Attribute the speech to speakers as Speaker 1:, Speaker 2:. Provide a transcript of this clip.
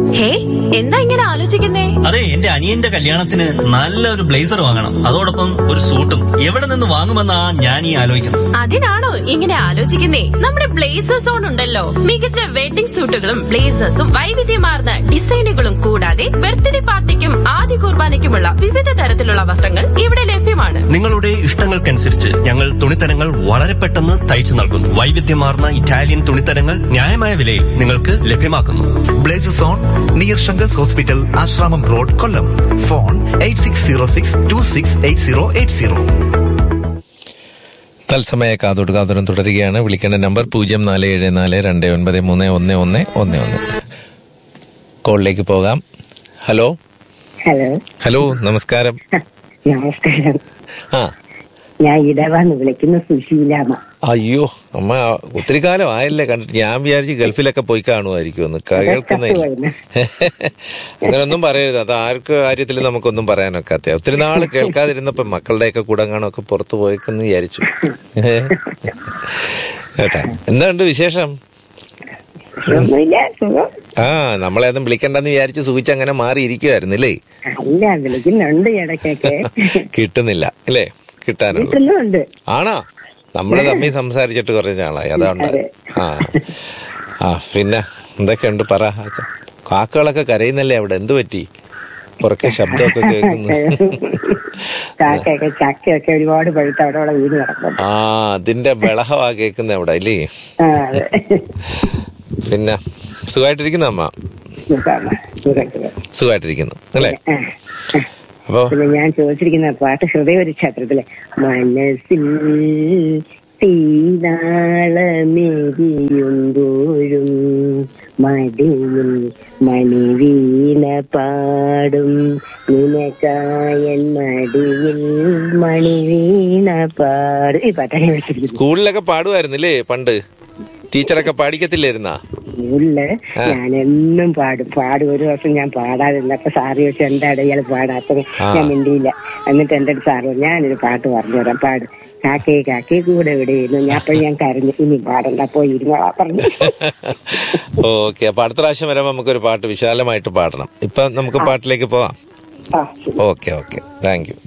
Speaker 1: ഹേ എന്താ ഇങ്ങനെ ആലോചിക്കുന്നേ
Speaker 2: അതെ എന്റെ അനിയന്റെ കല്യാണത്തിന് നല്ലൊരു ബ്ലേസർ വാങ്ങണം അതോടൊപ്പം ഒരു സൂട്ടും എവിടെ നിന്ന് വാങ്ങുമെന്നാ ഞാൻ ഈ ആലോചിക്കുന്നത്
Speaker 1: അതിനാണോ ഇങ്ങനെ ആലോചിക്കുന്നേ നമ്മുടെ ബ്ലേസേഴ്സ് ഓൺ ഉണ്ടല്ലോ മികച്ച വെഡിംഗ് സൂട്ടുകളും ബ്ലേസേഴ്സും വൈവിധ്യമാർന്ന ഡിസൈനുകളും കൂടാതെ ബർത്ത്ഡേ പാർട്ടിക്കും ആദ്യ കുർബാനയ്ക്കുമുള്ള വിവിധ തരത്തിലുള്ള വസ്ത്രങ്ങൾ ഇവിടെ ലഭ്യമാണ്
Speaker 2: നിങ്ങളുടെ ഇഷ്ടങ്ങൾക്കനുസരിച്ച് ഞങ്ങൾ തുണിത്തരങ്ങൾ വളരെ പെട്ടെന്ന് തയ്ച്ചു നൽകുന്നു വൈവിധ്യമാർന്ന ഇറ്റാലിയൻ തുണിത്തരങ്ങൾ ന്യായമായ വിലയിൽ നിങ്ങൾക്ക് ലഭ്യമാക്കുന്നു
Speaker 3: blazes on near Sankar's hospital Asramam road Kollam phone eight six zero six two six eight zero eight zero
Speaker 4: തത്സമയ കാതോട് കാതോരം തുടരുകയാണ് വിളിക്കേണ്ട നമ്പർ പൂജ്യം നാല് ഏഴ് നാല് രണ്ട് ഒൻപത് മൂന്ന് ഒന്ന് ഒന്ന് ഒന്ന് ഒന്ന് കോളിലേക്ക് പോകാം ഹലോ
Speaker 5: ഹലോ
Speaker 4: ഹലോ നമസ്കാരം
Speaker 5: നമസ്കാരം
Speaker 4: ആ
Speaker 5: ഞാൻ ഇടവാന്ന് വിളിക്കുന്ന സുശീലാമ
Speaker 4: അയ്യോ അമ്മ ഒത്തിരി കാലം ആയല്ലേ കണ്ടിട്ട് ഞാൻ വിചാരിച്ച് ഗൾഫിലൊക്കെ പോയി കാണുമായിരിക്കും ഒന്ന് കേൾക്കുന്നില്ല അങ്ങനൊന്നും പറയരുത് അത് ആർക്ക് കാര്യത്തിൽ നമുക്കൊന്നും പറയാനൊക്കാത്ത ഒത്തിരി നാള് കേൾക്കാതിരുന്നപ്പോ മക്കളുടെയൊക്കെ കൂടങ്ങാണൊക്കെ പുറത്തു പോയിക്കെന്ന് വിചാരിച്ചു കേട്ടാ എന്തുണ്ട് വിശേഷം
Speaker 5: ഒന്നുമില്ല സുഖം
Speaker 4: ആ നമ്മളെ ഒന്നും വിളിക്കണ്ടെന്ന് വിചാരിച്ച് സൂചിച്ച് അങ്ങനെ മാറിയിരിക്കുമായിരുന്നില്ലേ
Speaker 5: അല്ല വിളിക്കുന്നുണ്ട് ഇടയ്ക്കൊക്കെ
Speaker 4: കിട്ടുന്നില്ല അല്ലേ കിട്ടാനുള്ള
Speaker 5: കിട്ടുന്നുണ്ട്
Speaker 4: ആണോ നമ്മള് തമ്മിൽ സംസാരിച്ചിട്ട് കുറേ നാളായി അതുകൊണ്ട്
Speaker 5: അതെ.
Speaker 4: ആ ആ പിന്നെ എന്തൊക്കെയുണ്ട് പറ കാക്കകളൊക്കെ കരയുന്നല്ലേ അവിടെ എന്തു പറ്റി പുറക്കെ ശബ്ദമൊക്കെ കേൾക്കുന്നു
Speaker 5: കാക്കയൊക്കെ ചക്കയൊക്കെ ഒരുപാട് പഴുത്ത് അവിടെ അവിടെ വീട് കിടക്കും
Speaker 4: ആ അതിന്റെ ബളഹമാ കേൾക്കുന്ന അവിടെ അല്ലേ
Speaker 5: ആ അതെ
Speaker 4: പിന്നെ സുഖമായിട്ടിരിക്കുന്ന അമ്മ
Speaker 5: സുഖാണ്. സുഖം, സുഖം.
Speaker 4: സുഖമായിട്ടിരിക്കുന്നു അല്ലേ
Speaker 5: ആ, ആ.
Speaker 4: അപ്പോ
Speaker 5: പിന്നെ ഞാൻ ചോദിച്ചിരിക്കുന്ന പാട്ട് ഹൃദയ ഒരു ക്ഷേത്രത്തിലെ മനസ്സിൽ തീനാളമെരിയുമ്പോഴും മടിയിൽ മണിവീണ പാടും നിനക്കായൻ മടിയിൽ മണിവീണ പാടും ഈ പാട്ടാണ് വെച്ചിരിക്കുന്നത്
Speaker 4: സ്കൂളിലൊക്കെ പാടുമായിരുന്നില്ലേ പണ്ട് ടീച്ചറൊക്കെ പാടിക്കത്തില്ലായിരുന്നാ
Speaker 5: സ്കൂളില് ഞാൻ എന്നും പാടും പാടും ഒരു ദിവസം ഞാൻ പാടാതിരുന്നപ്പോ സാറ് ചോദിച്ചു എന്താണ് ഇയാൾ പാടാത്തത് ഞാൻ മിണ്ടിയില്ല എന്നിട്ട് എന്റെ അടുത്ത് സാറ് പറഞ്ഞു, ഞാനൊരു പാട്ട് പറഞ്ഞു തരാം പാട് കാക്കേ കാക്കേ കൂടെ എവിടെയിരുന്നു ഞാൻ അപ്പോഴും ഞാൻ കരഞ്ഞു ഇനി പാടണ്ട പോയി ഇരുന്നോളാ പറഞ്ഞു
Speaker 4: ഓക്കെ അപ്പൊ അടുത്ത പ്രാവശ്യം വരുമ്പോ നമുക്കൊരു പാട്ട് വിശാലമായിട്ട് പാടണം ഇപ്പൊ നമുക്ക് പാട്ടിലേക്ക് പോവാം
Speaker 5: ആ
Speaker 4: ഓക്കെ ഓക്കെ താങ്ക് യു